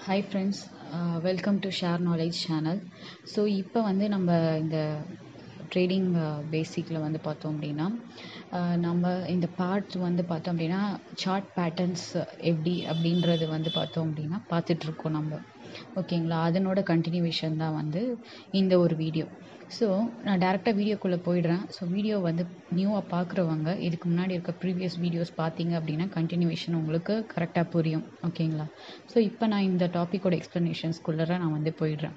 Hi friends welcome to Share Knowledge channel so இப்போ வந்து நம்ம இந்த ட்ரேடிங் பேசிக்கில் வந்து பார்த்தோம் அப்படின்னா அஹ், நம்ம இந்த பார்ட்ஸ் வந்து பார்த்தோம் அப்படின்னா சார்ட் பேட்டர்ன்ஸ் எப்படி அப்படின்றது வந்து பார்த்தோம் அப்படின்னா பார்த்துட்ருக்கோம் நம்ம ஓகேங்களா அதனோட கண்டினியூவேஷன் தான் வந்து இந்த ஒரு வீடியோ ஸோ நான் டேரெக்டாக வீடியோக்குள்ளே போயிடுறேன் ஸோ வீடியோ வந்து நியூவாக பார்க்குறவங்க இதுக்கு முன்னாடி இருக்க ப்ரீவியஸ் வீடியோஸ் பார்த்தீங்க அப்படின்னா கண்டினியூவேஷன் உங்களுக்கு கரெக்டாக புரியும் ஓகேங்களா ஸோ இப்போ நான் இந்த டாப்பிக்கோட எக்ஸ்ப்ளனேஷன்ஸ்குள்ளே நான் வந்து போயிடுறேன்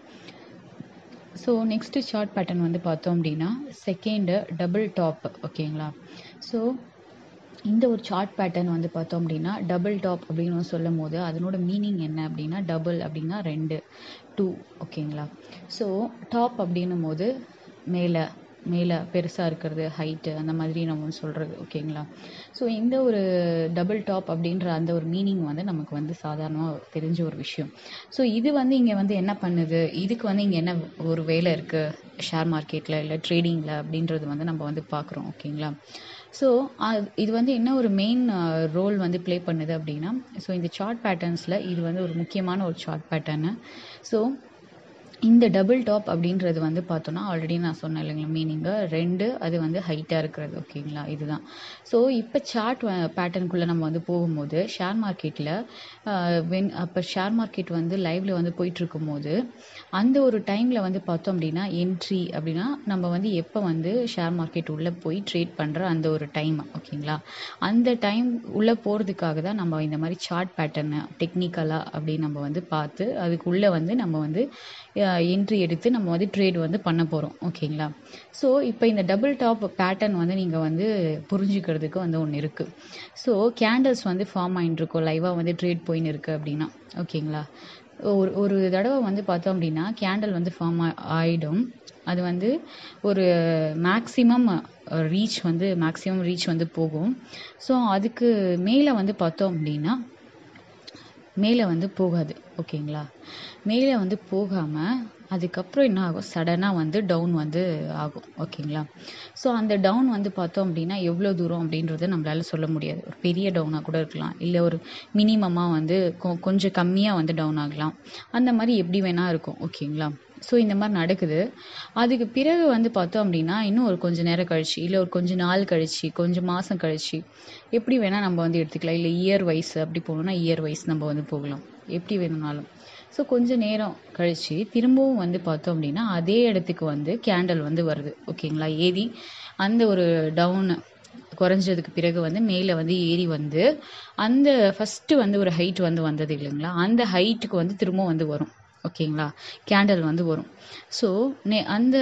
ஸோ நெக்ஸ்ட்டு சார்ட் பேட்டர்ன் வந்து பார்த்தோம் அப்படின்னா செகண்டு டபுள் டாப் ஓகேங்களா ஸோ இந்த ஒரு சார்ட் பேட்டர்ன் வந்து பார்த்தோம் அப்படின்னா டபுள் டாப் அப்படின்னு வந்து சொல்லும் போது அதனோட மீனிங் என்ன அப்படின்னா டபுள் அப்படின்னா ரெண்டு டூ ஓகேங்களா ஸோ டாப் அப்படின்னும் போது மேலே மேலே பெருசாக இருக்கிறது ஹைட்டு அந்த மாதிரி நம்ம வந்து சொல்கிறது ஓகேங்களா ஸோ இந்த ஒரு டபுள் டாப் அப்படின்ற அந்த ஒரு மீனிங் வந்து நமக்கு வந்து சாதாரணமாக தெரிஞ்ச ஒரு விஷயம் ஸோ இது வந்து இங்கே வந்து என்ன பண்ணுது இதுக்கு வந்து இங்கே என்ன ஒரு வேலை இருக்குது ஷேர் மார்க்கெட்டில் இல்லை ட்ரேடிங்கில் அப்படின்றது வந்து நம்ம வந்து பார்க்குறோம் ஓகேங்களா ஸோ இது வந்து என்ன ஒரு மெயின் ரோல் வந்து ப்ளே பண்ணுது அப்படின்னா ஸோ இந்த சார்ட் பேட்டர்ன்ஸில் இது வந்து ஒரு முக்கியமான ஒரு சார்ட் பேட்டர்னு ஸோ இந்த டபுள் டாப் அப்படின்றது வந்து பார்த்தோன்னா ஆல்ரெடி நான் சொன்னேன் இல்லைங்களா மீனிங்கு ரெண்டு அது வந்து ஹைட்டாக இருக்கிறது ஓகேங்களா இதுதான் ஸோ இப்போ சார்ட் பேட்டர்னுக்குள்ளே நம்ம வந்து போகும்போது ஷேர் மார்க்கெட்டில் வென் அப்போ ஷேர் மார்க்கெட் வந்து லைவில் வந்து போயிட்டுருக்கும் போது அந்த ஒரு டைமில் வந்து பார்த்தோம் அப்படின்னா என்ட்ரி அப்படின்னா நம்ம வந்து எப்போ வந்து ஷேர் மார்க்கெட் உள்ளே போய் ட்ரேட் பண்ணுற அந்த ஒரு டைம் ஓகேங்களா அந்த டைம் உள்ளே போகிறதுக்காக தான் நம்ம இந்த மாதிரி சார்ட் பேட்டர்னு டெக்னிக்கலாக அப்படின்னு நம்ம வந்து பார்த்து அதுக்குள்ளே வந்து நம்ம வந்து என்ட்ரி எடுத்து நம்ம வந்து ட்ரேட் வந்து பண்ண போகிறோம் ஓகேங்களா ஸோ இப்போ இந்த டபுள் டாப் பேட்டர்ன் வந்து நீங்கள் வந்து புரிஞ்சுக்கிறதுக்கு வந்து ஒன்று இருக்குது ஸோ கேண்டல்ஸ் வந்து ஃபார்ம் ஆகிட்டு இருக்கும் லைவாக வந்து ட்ரேட் போயின்னு இருக்குது அப்படின்னா ஓகேங்களா ஒரு ஒரு தடவை வந்து பார்த்தோம் அப்படின்னா கேண்டல் வந்து ஃபார்ம் ஆகிடும் அது வந்து ஒரு மேக்ஸிமம் ரீச் வந்து மேக்ஸிமம் ரீச் வந்து போகும் ஸோ அதுக்கு மேலே வந்து பார்த்தோம் அப்படின்னா மேலே வந்து போகாது ஓகேங்களா மேலே வந்து போகாமல் அதுக்கப்புறம் என்ன ஆகும் சடனாக வந்து டவுன் வந்து ஆகும் ஓகேங்களா ஸோ அந்த டவுன் வந்து பார்த்தோம் அப்படின்னா எவ்வளோ தூரம் அப்படின்றத நம்மளால சொல்ல முடியாது ஒரு பெரிய டவுனாக கூட இருக்கலாம் இல்லை ஒரு மினிமமாக வந்து கொ கொஞ்சம் கம்மியாக வந்து டவுன் ஆகலாம் அந்த மாதிரி எப்படி வேணால் இருக்கும் ஓகேங்களா ஸோ இந்த மாதிரி நடக்குது அதுக்கு பிறகு வந்து பார்த்தோம் அப்படின்னா இன்னும் ஒரு கொஞ்சம் நேரம் கழிச்சு இல்லை ஒரு கொஞ்சம் நாள் கழிச்சு கொஞ்சம் மாதம் கழிச்சு எப்படி வேணால் நம்ம வந்து எடுத்துக்கலாம் இல்லை இயர் வைஸ் அப்படி போகணும்னா இயர் வைஸ் நம்ம வந்து போகலாம் எப்படி வேணும்னாலும் ஸோ கொஞ்சம் நேரம் கழித்து திரும்பவும் வந்து பார்த்தோம் அப்படின்னா அதே இடத்துக்கு வந்து கேண்டல் வந்து வருது ஓகேங்களா ஏறி அந்த ஒரு டவுனு குறைஞ்சதுக்கு பிறகு வந்து மேலே வந்து ஏறி வந்து அந்த ஃபஸ்ட்டு வந்து ஒரு ஹைட் வந்து வந்தது இல்லைங்களா அந்த ஹைட்டுக்கு வந்து திரும்பவும் வந்து வரும் ஓகேங்களா கேண்டல் வந்து வரும் ஸோ நே அந்த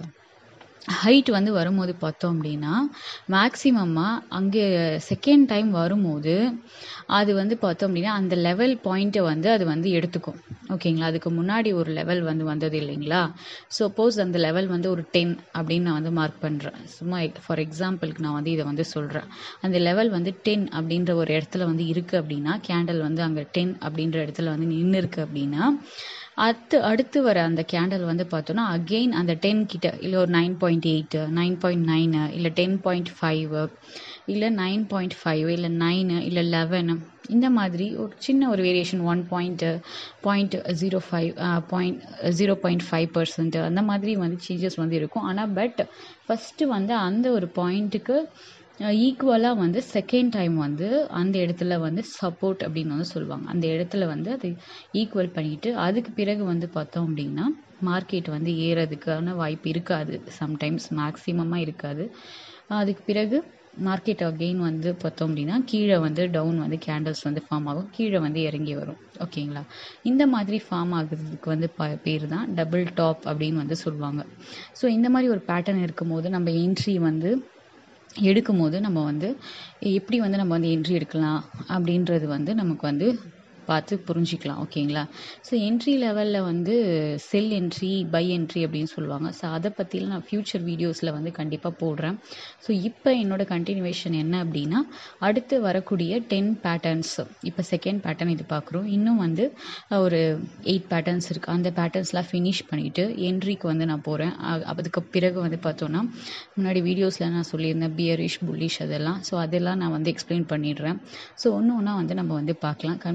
ஹைட் வந்து வரும்போது பார்த்தோம் அப்படின்னா மேக்ஸிமமாக அங்கே செகண்ட் டைம் வரும்போது அது வந்து பார்த்தோம் அப்படின்னா அந்த லெவல் பாயிண்ட்டை வந்து அது வந்து எடுத்துக்கும் ஓகேங்களா அதுக்கு முன்னாடி ஒரு லெவல் வந்து வந்தது இல்லைங்களா சப்போஸ் அந்த லெவல் வந்து ஒரு டென் அப்படின்னு நான் வந்து மார்க் பண்ணுறேன் சும்மா ஃபார் எக்ஸாம்பிளுக்கு நான் வந்து இதை வந்து சொல்கிறேன் அந்த லெவல் வந்து டென் அப்படின்ற ஒரு இடத்துல வந்து இருக்குது அப்படின்னா கேண்டல் வந்து அங்கே டென் அப்படின்ற இடத்துல வந்து நின்று இருக்குது அப்படின்னா அடுத்து அடுத்து வர அந்த கேண்டல் வந்து பார்த்தோன்னா அகெயின் அந்த டென் கிட்ட இல்லை ஒரு nine point eight nine point nine இல்லை டென் பாயிண்ட் ஃபைவ் இல்லை நைன் பாயிண்ட் ஃபைவ் இல்லை நைனு இல்லை லெவனு இந்த மாதிரி ஒரு சின்ன ஒரு variation one point point zero five point zero point five percent அந்த மாதிரி வந்து சேஞ்சஸ் வந்து இருக்கும் ஆனால் பட் ஃபஸ்ட்டு வந்து அந்த ஒரு பாயிண்ட்டுக்கு ஈக்குவலாக வந்து செகண்ட் டைம் வந்து அந்த இடத்துல வந்து சப்போர்ட் அப்படின்னு வந்து சொல்லுவாங்க அந்த இடத்துல வந்து அது ஈக்குவல் பண்ணிட்டு அதுக்கு பிறகு வந்து பார்த்தோம் அப்படின்னா மார்க்கெட் வந்து ஏறதுக்கான வாய்ப்பு இருக்காது சம்டைம்ஸ் மேக்ஸிமமாக இருக்காது அதுக்கு பிறகு மார்க்கெட் அகெயின் வந்து பார்த்தோம் அப்படின்னா கீழே வந்து டவுன் வந்து கேண்டல்ஸ் வந்து ஃபார்ம் ஆகும் கீழே வந்து இறங்கி வரும் ஓகேங்களா இந்த மாதிரி ஃபார்ம் ஆகுறதுக்கு வந்து ப பேர் தான் டபுள் டாப் அப்படின்னு வந்து சொல்லுவாங்க ஸோ இந்த மாதிரி ஒரு பேட்டர்ன் இருக்கும்போது நம்ம என்ட்ரி வந்து எடுக்கும் போது நம்ம வந்து எப்படி வந்து நம்ம வந்து என்ட்ரி எடுக்கலாம் அப்படின்றது வந்து நமக்கு வந்து பார்த்து புரிஞ்சிக்கலாம் ஓகேங்களா ஸோ என்ட்ரி லெவலில் வந்து செல் என்ட்ரி பை என்ட்ரி அப்படின்னு சொல்லுவாங்க ஸோ அதை பற்றிலாம் நான் ஃப்யூச்சர் வீடியோஸில் வந்து கண்டிப்பாக போடுறேன் ஸோ இப்போ என்னோட கண்டினியூவேஷன் என்ன அப்படின்னா அடுத்து வரக்கூடிய டென் பேட்டர்ன்ஸ் இப்போ செகண்ட் பேட்டர்ன் இது பார்க்குறோம் இன்னும் வந்து ஒரு எயிட் பேட்டர்ன்ஸ் இருக்குது அந்த பேட்டர்ன்ஸ்லாம் ஃபினிஷ் பண்ணிவிட்டு என்ட்ரிக்கு வந்து நான் போகிறேன் அதுக்கு பிறகு வந்து பார்த்தோன்னா முன்னாடி வீடியோஸில் நான் சொல்லியிருந்தேன் பியரிஷ் புல்லிஷ் அதெல்லாம் ஸோ அதெல்லாம் நான் வந்து எக்ஸ்பிளைன் பண்ணிடுறேன் ஸோ ஒன்று ஒன்றா வந்து நம்ம வந்து பார்க்கலாம் கன்ஃபியூஸ் பண்ணி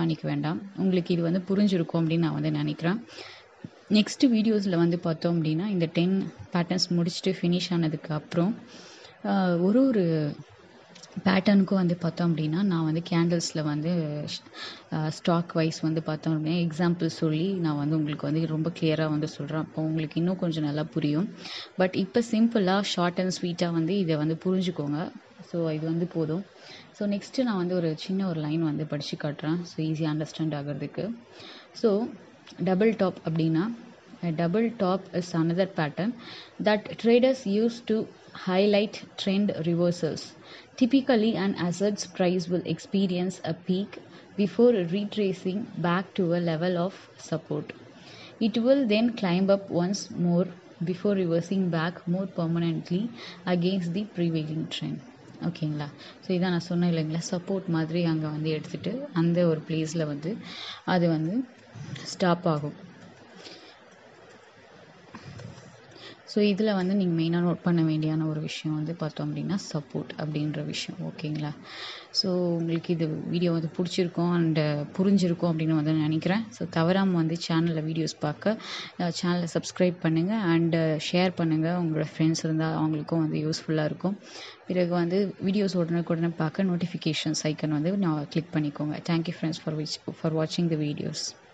பண்ணிக்க வேண்டாம் உங்களுக்கு இது வந்து புரிஞ்சிருக்கும் அப்படின்னு நான் வந்து நினைக்கிறேன் நெக்ஸ்ட் வீடியோஸில் வந்து பார்த்தோம் அப்படின்னா இந்த டென் பேட்டர்ன்ஸ் முடிச்சுட்டு ஃபினிஷ் ஆனதுக்கு அப்புறம் ஆஹ், ஒரு ஒரு பேட்டர்னுக்கும் வந்து பார்த்தோம் அப்படின்னா நான் வந்து கேண்டில்ஸில் வந்து ஸ்டாக் வைஸ் வந்து பார்த்தோம் அப்படின்னா எக்ஸாம்பிள் சொல்லி நான் வந்து உங்களுக்கு வந்து ரொம்ப கிளியராக வந்து சொல்கிறேன் அப்போ உங்களுக்கு இன்னும் கொஞ்சம் நல்லா புரியும் பட் இப்போ சிம்பிளாக ஷார்ட் அண்ட் ஸ்வீட்டாக வந்து இதை வந்து புரிஞ்சுக்கோங்க ஸோ இது வந்து போதும் ஸோ நெக்ஸ்ட்டு நான் வந்து ஒரு சின்ன ஒரு லைன் வந்து படித்து காட்டுறேன் ஸோ ஈஸியாக அண்டர்ஸ்டாண்ட் ஆகிறதுக்கு ஸோ டபுள் டாப் அப்படின்னா A double top is another pattern that traders use to highlight trend reversals. Typically, an asset's price will experience a peak before retracing back to a level of support. It will then climb up once more before reversing back more permanently against the prevailing trend. ஓகேங்களா so இதான் நான் சொன்னேன் இல்லைங்களா support மாதிரி அங்கே வந்து எடுத்துகிட்டு அந்த ஒரு பிளேஸில் வந்து அது வந்து ஸ்டாப் ஆகும் ஸோ இதில் வந்து நீங்கள் மெயினாக நோட் பண்ண வேண்டியான ஒரு விஷயம் வந்து பார்த்தோம் அப்படின்னா சப்போர்ட் அப்படின்ற விஷயம் ஓகேங்களா ஸோ உங்களுக்கு இது வீடியோ வந்து பிடிச்சிருக்கும் அண்டு புரிஞ்சிருக்கும் அப்படின்னு வந்து நினைக்கிறேன் ஸோ தவறாமல் வந்து சேனலில் வீடியோஸ் பார்க்க சேனலை சப்ஸ்கிரைப் பண்ணுங்கள் அண்டு ஷேர் பண்ணுங்கள் உங்களோட ஃப்ரெண்ட்ஸ் இருந்தால் அவங்களுக்கும் வந்து யூஸ்ஃபுல்லாக இருக்கும் பிறகு வந்து வீடியோஸ் உடனுக்குடனே பார்க்க நோட்டிஃபிகேஷன்ஸ் ஐக்கன் வந்து நான் கிளிக் பண்ணிக்கோங்க thank you friends for which for வாட்சிங் த வீடியோஸ்